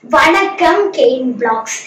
வணக்கம் gain blocks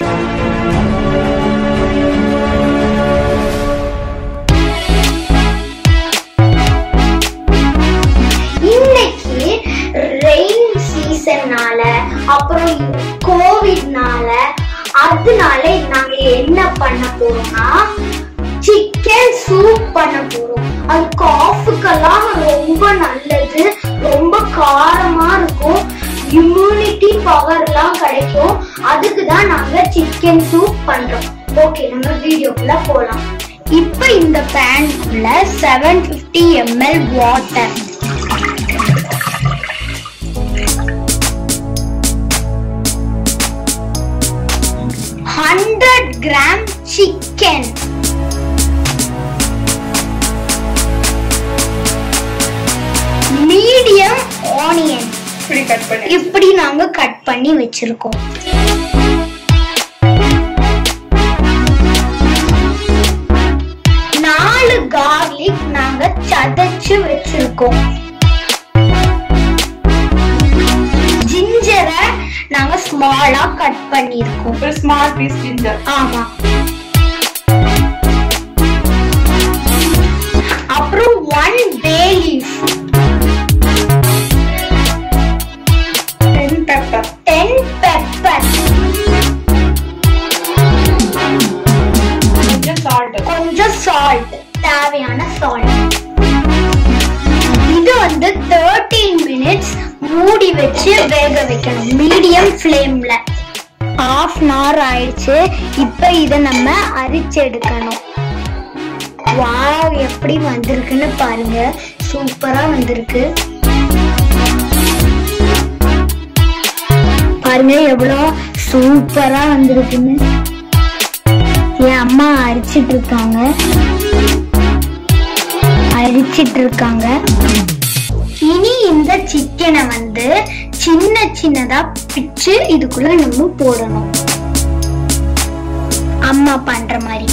இன்னைக்கு rain சீசன்னால அப்புறம் கோவிட்னால அதனால நாங்க என்ன பண்ண போறோம்னா சிக்கன் சூப் பண்ண போறோம் அது காஃபுக்கெல்லாம் ரொம்ப நல்லது ரொம்ப காரமா இருக்கும் இம்யூனிட்டி பவர்லாம் கிடைக்கும் அதுக்கு தான் நாங்க சிக்கன் சூப் பண்றோம் ஓகே நம்ம வீடியோக்குள்ள போலாம் இப்போ இந்த பேனுக்குள்ள seven fifty ML water hundred gram chicken medium onion இப்படி கட் பண்ணி இப்படி நாங்க கட் பண்ணி வச்சிருக்கோம் நாலு கார்லிக் நாங்க சதைச்சு வச்சிருக்கோம் ஜிஞ்சரை நாங்க ஸ்மாலா கட் பண்ணிருக்கோம் ஒரு ஸ்மால் பீஸ் ஜிஞ்சர் ஆமா அப்புறம் one bay leaf ten pepper ten pepper கொஞ்சம் சால்ட் கொஞ்சம் சால்ட் தேவையான சால்ட் இது வந்து தேர்ட்டீன் மினிட்ஸ் மூடி வச்சு வேக வைக்கணும் மீடியம் ஃப்ளேம்ல ஹாஃப் அன் ஹவர் ஆயிடுச்சு இப்போ இதை நம்ம அரிச்சு எடுக்கணும் வாவ் எப்படி வந்திருக்குன்னு பாருங்க சூப்பரா வந்திருக்கு பாருங்க எவ்வளோ சூப்பரா வந்திருக்குன்னு என் அம்மா அரிச்சிட்டு இருக்காங்க அரிச்சிட்டு இருக்காங்க இனி இந்த சிக்கனை வந்து சின்ன சின்னதா பிச்சு இதுக்குள்ள நம்ம போடணும் அம்மா பண்ற மாதிரி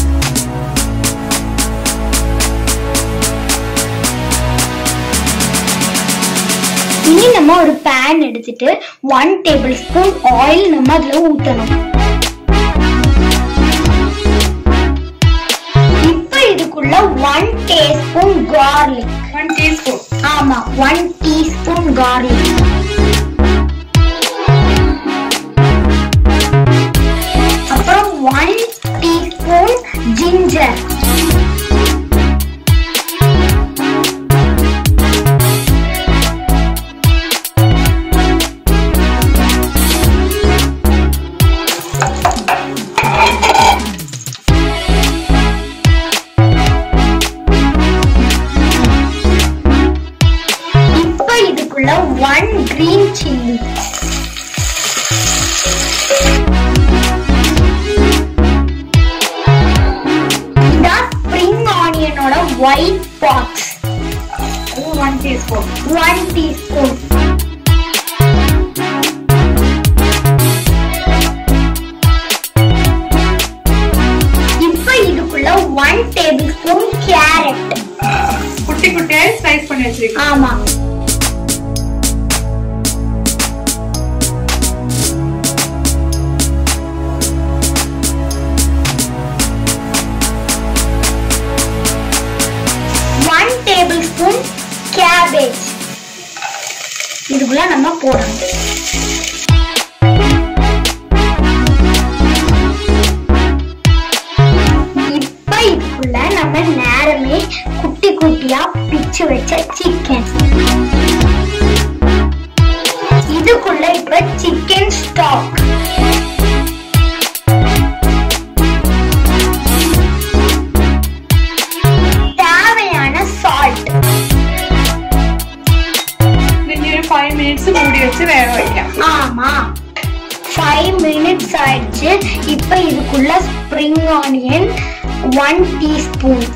இனி நம்ம ஒரு பேன் எடுத்துட்டு ஒன் டேபிள் ஸ்பூன் ஆயில் நம்ம அதுல ஊத்தணும் இப்ப இதுக்குள்ள one teaspoon garlic one teaspoon ஆமா ஒன் டீஸ்பூன் garlic அப்புறம் ஒன் டீஸ்பூன் ஜிஞ்சர் இப்ப இதுக்குள்ள ஒன் கிரீன் சில்லி இதான் ஸ்ப்ரிங் ஆனியனோட white box one teaspoon one teaspoon இப்ப இதுக்குள்ள ஒன் டேபிள் ஸ்பூன் கேரட் குட்டி குட்டியா ஸ்லைஸ் பண்ணி வச்சிருக்கேன் ஆமா ஒன் டேபிள் ஸ்பூன் கேபேஜ் இதுக்குள்ள நம்ம போடணும் இப்ப இதுக்குள்ள நம்ம நேரமே குட்டி குட்டியா பிச்சு வச்ச சிக்கன் இதுக்குள்ள இப்ப சிக்கன் ஸ்டாக் தேவையான சால்ட் இன்னும் ஒரு ஃபைவ் மினிட்ஸ் மூடி வச்சு வேக வைக்கலாம் ஆமா ஃபைவ் மினிட்ஸ் ஆயிடுச்சு இப்ப இதுக்குள்ள ஸ்ப்ரிங் ஆனியன் ஒன் டீஸ்பூன்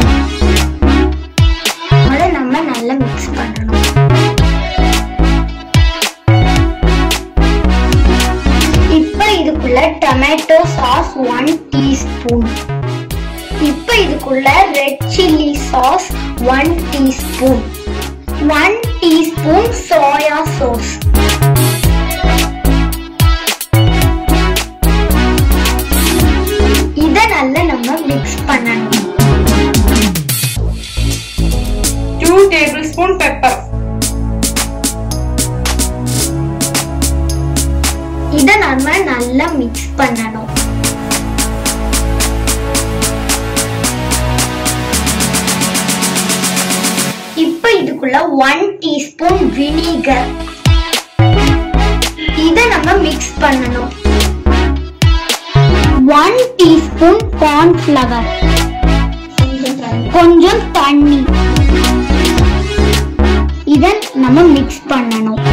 அதை நம்ம நல்லா மிக்ஸ் பண்ணணும் இப்ப இதுக்குள்ள டொமேட்டோ சாஸ் ஒன் டீஸ்பூன் இப்ப இதுக்குள்ள red chilli sauce one teaspoon one teaspoon soya sauce இதை நம்ம நல்லா மிக்ஸ் பண்ணணும் இப்ப இதுக்குள்ள ஒன் டீஸ்பூன் வினிகர் இதை நம்ம மிக்ஸ் பண்ணணும் ஒன் டீஸ்பூன் கார்ன்ஃபிளவர் கொஞ்சம் தண்ணி இதை நம்ம மிக்ஸ் பண்ணணும்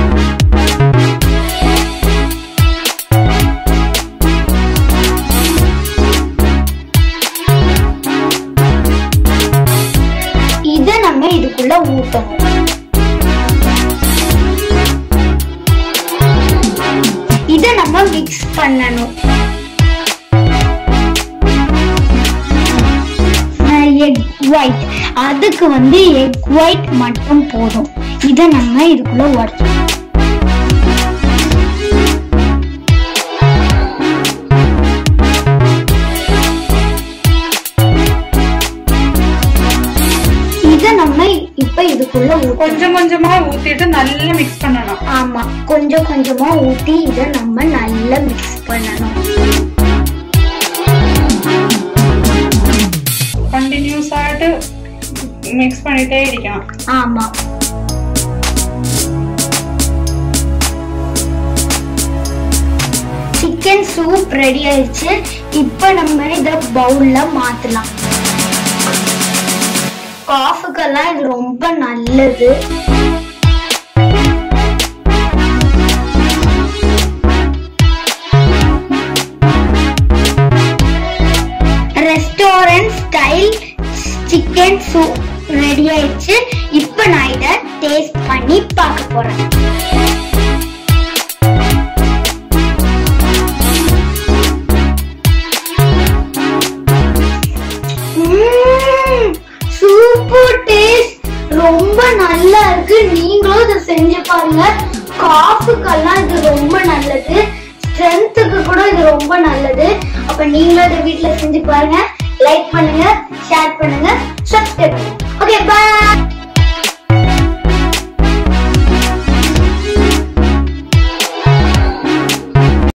இதை நம்ம இதுக்குள்ள ஊத்தணும் இதை நம்ம மிக்ஸ் பண்ணணும் எக் ஒயிட் அதுக்கு வந்து எக் ஒயிட் மட்டும் போதும் இதை நம்ம இதுக்குள்ள உடச்சோம் இதை நம்ம இப்ப இதுக்குள்ள ஊத்தணும் கொஞ்சம் கொஞ்சமா ஊத்திட்டு நல்லா மிக்ஸ் பண்ணணும் ஆமா கொஞ்சம் கொஞ்சமா ஊத்தி இதை நம்ம நல்லா மிக்ஸ் பண்ணணும் கண்டினியூஸ் ஆയിട്ട് மிக்ஸ் பண்ணிட்டே இരിക്കണം ஆமா சிக்கன் சூப் ரெடி ஆயிடுச்சு இப்போ நம்ம இத பவுல்ல மாத்தலாம் காஃபுக்கெல்லாம் இது ரொம்ப நல்லது restaurant style chicken soup ready ஆயிடுச்சு இப்போ நான் இதை டேஸ்ட் பண்ணி பார்க்க போறேன் சூப்பர் டேஸ்ட் ரொம்ப நல்லா இருக்கு நீங்களும் இதை செஞ்சு பாருங்க காஃபுக்கெல்லாம் இது ரொம்ப நல்லது ஸ்ட்ரென்த்துக்கு கூட இது ரொம்ப நல்லது அப்ப நீங்களும் இதை வீட்ல செஞ்சு பாருங்க லைக் பண்ணுங்க ஷேர் பண்ணுங்க சப்ஸ்கிரைப் பண்ணுங்க ஓகே பாய்